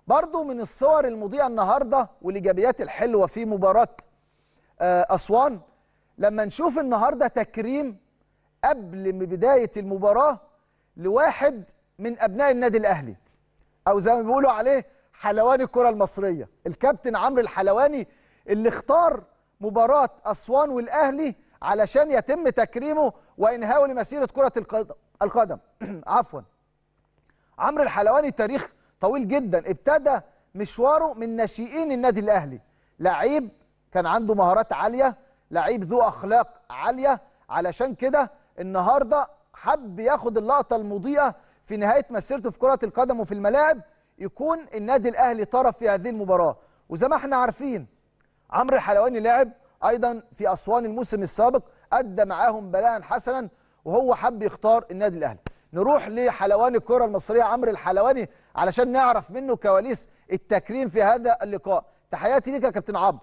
برضو من الصور المضيئه النهارده والايجابيات الحلوه في مباراه آه، اسوان لما نشوف النهارده تكريم قبل من بدايه المباراه لواحد من ابناء النادي الاهلي او زي ما بيقولوا عليه حلواني الكره المصريه الكابتن عمرو الحلواني اللي اختار مباراه اسوان والاهلي علشان يتم تكريمه وانهائه لمسيره كره القدم القدم عفوا عمرو الحلواني تاريخ طويل جدا ابتدى مشواره من ناشئين النادي الاهلي لعيب كان عنده مهارات عاليه لعيب ذو اخلاق عاليه علشان كده النهارده حب ياخد اللقطه المضيئه في نهايه مسيرته في كره القدم وفي الملاعب يكون النادي الاهلي طرف في هذه المباراه وزي ما احنا عارفين عمرو الحلواني لعب ايضا في اسوان الموسم السابق ادى معاهم بلاء حسنا وهو حب يختار النادي الاهلي نروح لحلواني الكره المصريه عمرو الحلواني علشان نعرف منه كواليس التكريم في هذا اللقاء تحياتي ليك يا كابتن عمرو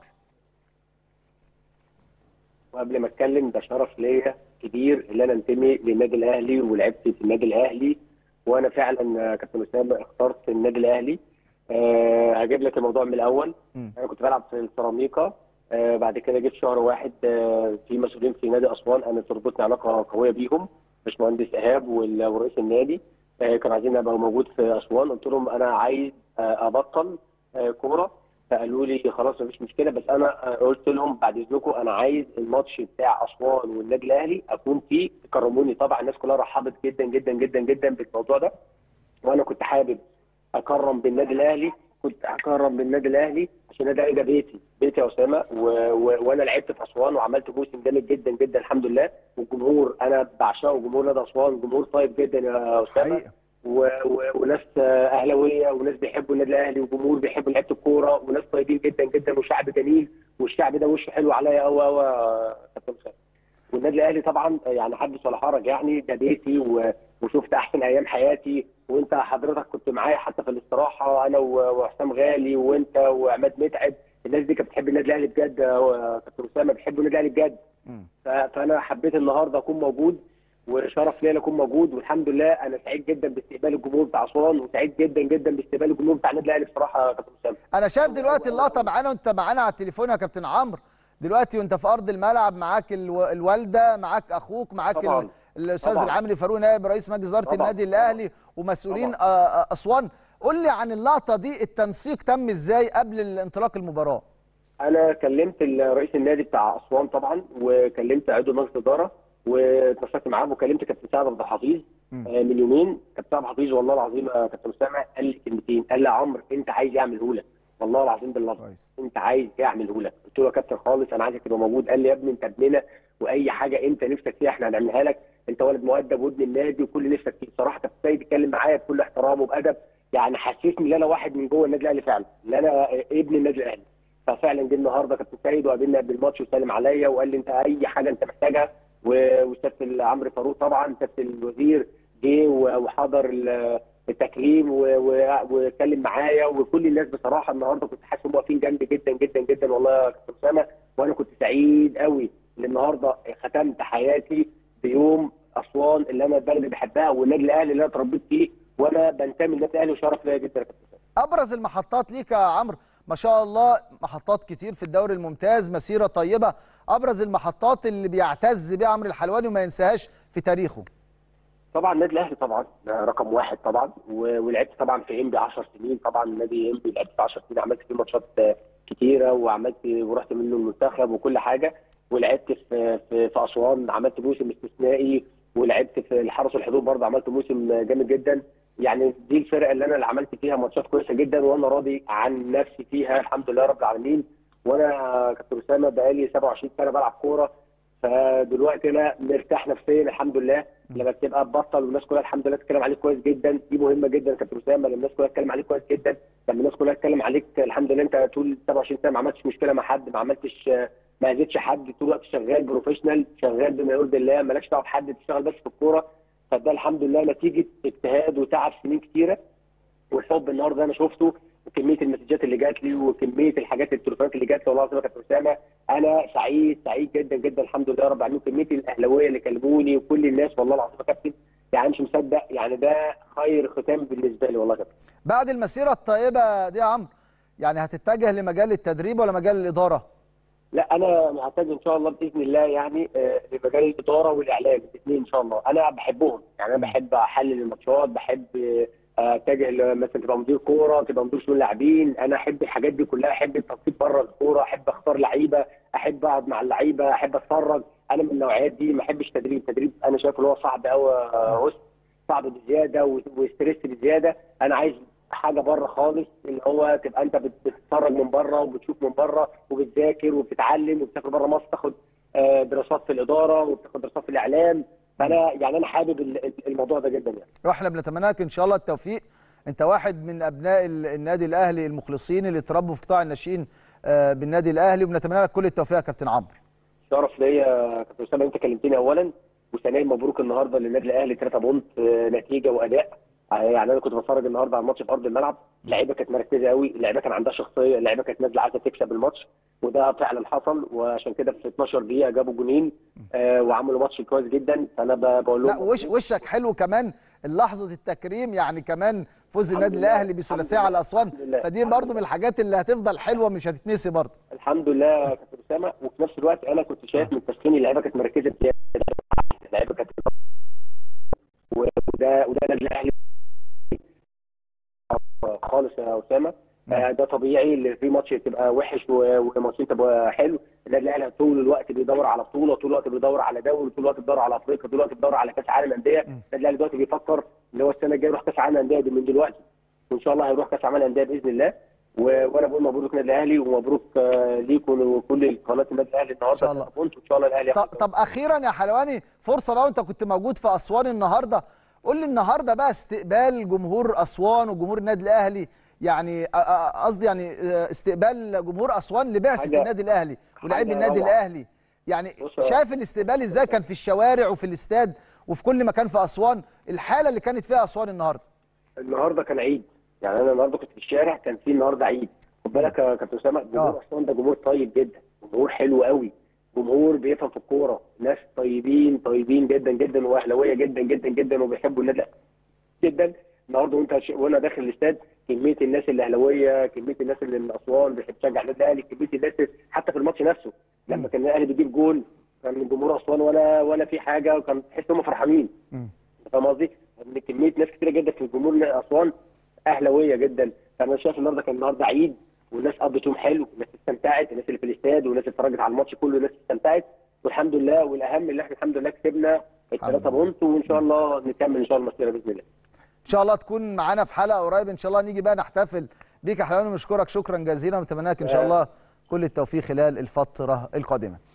وقبل ما اتكلم ده شرف ليا كبير ان انا انتمي للنادي الاهلي ولعبت في النادي الاهلي وانا فعلا كابتن اسامه اخترت النادي الاهلي أه هجيب لك الموضوع من الاول م. انا كنت بلعب في السيراميكا أه بعد كده جيت شهر واحد أه في مسؤولين في نادي اسوان انا تربطني علاقه قويه بيهم باشمهندس ايهاب وال- ورئيس النادي أه كانوا عايزين ابقى موجود في اسوان قلت لهم انا عايز أه ابطل أه كوره فقالوا لي خلاص مفيش مشكله بس انا آه، قلت لهم بعد اذنكم انا عايز الماتش بتاع اسوان والنادي الاهلي اكون فيه تكرموني طبعا الناس كلها رحبت جدا جدا جدا جدا بالموضوع ده وانا كنت حابب اكرم بالنادي الاهلي كنت اكرم بالنادي الاهلي عشان النادي الاهلي ده بيتي بيتي يا اسامه و... و... وانا لعبت في اسوان وعملت موسم جامد جدا جدا الحمد لله والجمهور انا بعشقه جمهور نادي اسوان جمهور طيب جدا يا اسامه حقيقة. و... و... وناس آه، اهلاويه وناس بيحبوا النادي الاهلي وجمهور بيحبوا لعيبه الكوره وناس طيبين جدا جدا وشعب جميل والشعب ده وشه حلو عليا قوي قوي يا كابتن اسامه والنادي الاهلي طبعا يعني حدث ولا حرج يعني ده بيتي و... وشفت احسن ايام حياتي وانت حضرتك كنت معايا حتى في الاستراحه انا و- وحسام غالي وانت وعماد متعب الناس دي كانت بتحب النادي الاهلي بجد يا كابتن اسامه بيحبوا النادي الاهلي بجد مم. ف- فانا حبيت النهارده اكون موجود وشرف ليا إن اكون موجود والحمد لله انا سعيد جدا باستقبال الجمهور بتاع اسوان وسعيد جدا جدا باستقبال الجمهور بتاع النادي الاهلي بصراحه يا كابتن اسامه انا شايف دلوقتي اللقطه معانا وانت معانا على التليفون يا كابتن عمرو دلوقتي وانت في ارض الملعب معاك الو... الوالده معاك اخوك معاك ال... طبعاً. الاستاذ طبعاً. العامري فاروق نائب رئيس مجلس اداره طبعاً. النادي الاهلي ومسؤولين طبعاً. آه، آه، اسوان قول لي عن اللقطه دي التنسيق تم ازاي قبل انطلاق المباراه انا كلمت ال- رئيس النادي بتاع اسوان طبعا وكلمت عضو مجلس اداره واتواصلت معاه وكلمت كابتن سعد عبد الحفيظ مم. آه، من يومين كابتن سعد عبد الحفيظ والله العظيم يا كابتن اسامه قال لي كلمتين قال لي يا عمرو انت عايز يعمله لك والله العظيم باللفظ كويس. انت عايز يعمله لك قلت له يا كابتن خالص انا عايزك تبقى موجود قال لي يا ابني انت ابننا واي حاجه انت نفسك فيها احنا هنعملها لك انت ولد مؤدب وابن النادي وكل نفسك فيه بصراحه كابتن سيد اتكلم معايا بكل احترام وبادب يعني حسسني ان انا واحد من جوه النادي الاهلي فعلا ان انا ابن النادي الاهلي ففعلا جه النهارده كابتن سيد وقابلنا قبل الماتش وسلم عليا وقال لي انت اي حاجه انت محتاجها و- واستاذ عمرو فاروق طبعا استاذ الوزير جه و- وحضر ال- التكريم و- و- واتكلم معايا وكل الناس بصراحه النهارده كنت حاسس انهم واقفين جنبي جدا جدا جدا والله يا كابتن اسامه وانا كنت سعيد قوي ان النهارده ختمت حياتي بيوم اسوان اللي انا البلد اللي بحبها والنادي الاهلي اللي انا اتربيت فيه وانا بنتمي للنادي الاهلي وشرف ليا جدا يا كابتن اسامه ابرز المحطات ليك يا عمرو ما شاء الله محطات كتير في الدوري الممتاز مسيره طيبه ابرز المحطات اللي بيعتز بيها عمرو الحلواني وما ينساهاش في تاريخه طبعا النادي الاهلي طبعا ده رقم واحد طبعا و- ولعبت طبعا في انبي 10 سنين طبعا النادي انبي لعبت في 10 سنين عملت فيه ماتشات آه، كتيره وعملت ورحت منه المنتخب وكل حاجه ولعبت في في, في اسوان عملت موسم استثنائي ولعبت في الحرس والحدود برضه عملت موسم آه، جامد جدا يعني دي الفرقه اللي انا اللي عملت فيها ماتشات كويسه جدا وانا راضي عن نفسي فيها الحمد لله رب العالمين وانا كابتن اسامه بقالي 27 سنه بلعب كوره فدلوقتي انا مرتاح نفسيا الحمد لله لما بتبقى تبطل والناس كلها الحمد لله تتكلم عليك كويس جدا دي مهمه جدا يا كابتن اسامه لما الناس كلها تتكلم عليك كويس جدا لما الناس كلها تتكلم عليك الحمد لله انت طول 27 سنه ما عملتش مشكله مع حد ما عملتش ما اذيتش حد طول الوقت شغال بروفيشنال شغال بما يرضي الله مالكش دعوه بحد تشتغل بس في الكوره فده الحمد لله نتيجه اجتهاد وتعب سنين كتيره والحب النهارده انا شفته وكميه المسجات اللي جات لي وكميه الحاجات التليفونات اللي جات لي والله العظيم يا كابتن اسامه انا سعيد سعيد جدا جدا الحمد لله رب العالمين كميه الاهلاويه اللي كلموني وكل الناس والله العظيم يا كابتن يعني مش مصدق يعني ده خير ختام بالنسبه لي والله كده بعد المسيره الطيبه دي يا عمرو يعني هتتجه لمجال التدريب ولا مجال الاداره لا انا محتاج ان شاء الله باذن الله يعني آه، لمجال الاداره والاعلام الاثنين ان شاء الله انا بحبهم يعني انا بحب احلل الماتشات بحب آه، اتجه ل- مثلا تبقى مدير كوره تبقى مدير شؤون لاعبين انا احب الحاجات دي كلها احب التنسيق بره الكوره احب اختار لعيبه احب اقعد مع اللعيبه احب اتفرج انا من النوعيات دي ما احبش تدريب تدريب انا شايف ان هو صعب قوي صعب بزياده و- وستريس بزياده انا عايز حاجه بره خالص اللي هو تبقى انت بت- بتتفرج من بره وبتشوف من بره وبتذاكر وبتتعلم وبتسافر بره مصر تاخد آه، دراسات في الاداره وبتاخد دراسات في الاعلام فانا يعني انا حابب ال- الموضوع ده جدا يعني واحنا بنتمنى لك ان شاء الله التوفيق انت واحد من ابناء ال- النادي الاهلي المخلصين اللي اتربوا في قطاع الناشئين آه، بالنادي الاهلي وبنتمنى لك كل التوفيق يا كابتن عمرو شرف ليا يا كابتن اسامه انت كلمتني اولا وثانيا مبروك النهارده للنادي الاهلي 3 بونت آه، نتيجه واداء آه، يعني انا كنت بتفرج النهارده على الماتش في ارض الملعب اللعيبه كانت مركزه قوي اللعيبه كان عندها شخصيه اللعيبه كانت نازله عايزه تكسب الماتش وده فعلا حصل وعشان كده في 12 دقيقه جابوا جونين آه، وعملوا ماتش كويس جدا فانا ب- بقول لهم لا وش وشك حلو كمان لحظه التكريم يعني كمان فوز الحمد النادي لله، الاهلي بثلاثيه الحمد على لله، اسوان الحمد لله، فدي الحمد برضو لله. من الحاجات اللي هتفضل حلوه مش هتتنسي برضو الحمد لله يا كابتن اسامه وفي نفس الوقت انا كنت شايف من التسخين اللعيبه كانت مركزه بزياده اللعيبه كانت وده وده النادي الاهلي خالص يا اسامه آه، ده طبيعي اللي في ماتش تبقى وحش و- وماتشين تبقى حلو النادي الاهلي طول الوقت بيدور على بطوله طول الوقت بيدور على دوري طول الوقت بيدور على افريقيا طول الوقت بيدور على كاس عالم انديه النادي الاهلي دلوقتي بيفكر ان هو السنه الجايه يروح كاس عالم انديه دي من دلوقتي وان شاء الله هيروح كاس عالم انديه باذن الله و- وانا بقول مبروك النادي الاهلي ومبروك آه، ليكم وكل قناه النادي الاهلي النهارده إن شاء الله. وان شاء الله الاهلي طب, ياخد طب اخيرا يا حلواني فرصه بقى وانت كنت موجود في اسوان النهارده قول لي النهارده بقى استقبال جمهور اسوان وجمهور النادي الاهلي يعني أ- أ- قصدي يعني آه، استقبال جمهور اسوان لبعثه حاجة- النادي الاهلي ولاعيب حاجة النادي روعة. الاهلي يعني بص يا- شايف الاستقبال ازاي كان في الشوارع وفي الاستاد وفي كل مكان في اسوان الحاله اللي كانت فيها اسوان النهارده النهارده كان عيد يعني انا النهارده كنت في الشارع كان في النهارده عيد خد بالك يا كابتن اسامه آه. جمهور اسوان ده جمهور طيب جدا جمهور حلو قوي جمهور بيفهم في الكوره ناس طيبين طيبين جدا جدا واهلاويه جدا جدا جدا وبيحبوا النادي الأهلي جدا النهارده وانت ش... وانا داخل الاستاد كميه الناس الاهلاويه كميه الناس اللي من اسوان بتحب تشجع النادي الاهلي كميه الناس حتى في الماتش نفسه لما كان الاهلي بيجيب جول كان جمهور اسوان ولا ولا في حاجه وكان تحس ان هم فرحانين مم. انت فاهم قصدي؟ ان كميه ناس كتيره جدا في جمهور اسوان اهلاويه جدا فانا شايف النهارده كان النهارده عيد والناس قضت يوم حلو الناس استمتعت الناس اللي في الاستاد والناس اللي اتفرجت على الماتش كله الناس استمتعت والحمد لله والاهم اللي احنا الحمد لله كسبنا الثلاثه بونت وان شاء الله نكمل ان شاء الله المسيره باذن الله ان شاء الله تكون معانا في حلقه قريب ان شاء الله نيجي بقى نحتفل بيك يا حلواني ونشكرك شكرا جزيلا ونتمنى لك ان شاء الله كل التوفيق خلال الفتره القادمه